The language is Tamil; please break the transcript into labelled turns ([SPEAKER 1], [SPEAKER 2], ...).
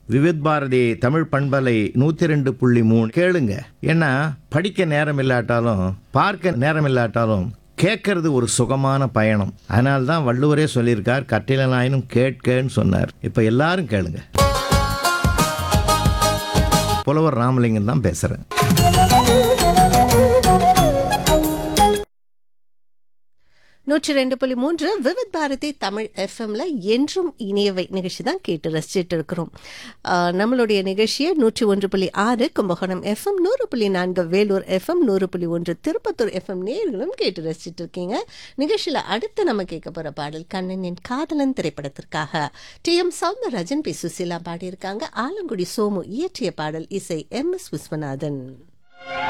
[SPEAKER 1] விவித் பாரதி தமிழ் பண்பலை நூற்றி ரெண்டு புள்ளி மூணு கேளுங்க ஏன்னா படிக்க நேரம் இல்லாட்டாலும் பார்க்க நேரம் இல்லாட்டாலும் கேட்கறது ஒரு சுகமான பயணம் அதனால தான் வள்ளுவரே சொல்லியிருக்கார் கட்டிலனாயினும் கேட்கன்னு சொன்னார் இப்போ எல்லாரும் கேளுங்க புலவர் ராமலிங்கம் தான் பேசுகிறேன்
[SPEAKER 2] நூற்றி ரெண்டு புள்ளி மூன்று விவித் பாரதி தமிழ் எஃப்எம்ல என்றும் இனியவை நிகழ்ச்சி தான் கேட்டு ரசிச்சுட்டு இருக்கிறோம் ஆஹ் நம்மளுடைய நிகழ்ச்சியை நூற்றி ஒன்று புள்ளி ஆறு கும்பகோணம் எஃப்எம் நூறு புள்ளி நான்கு வேலூர் எஃப்எம் நூறு புள்ளி ஒன்று திருப்பத்தூர் எஃப்எம் நேர்களும் கேட்டு ரசிச்சுட்டு இருக்கீங்க நிகழ்ச்சியில அடுத்து நம்ம கேட்க போற பாடல் கண்ணனின் காதலன் திரைப்படத்திற்காக T M Soundararajan P Susheela பாடியிருக்காங்க ஆலங்குடி சோமு இயற்றிய பாடல் இசை எம் எஸ் விஸ்வநாதன்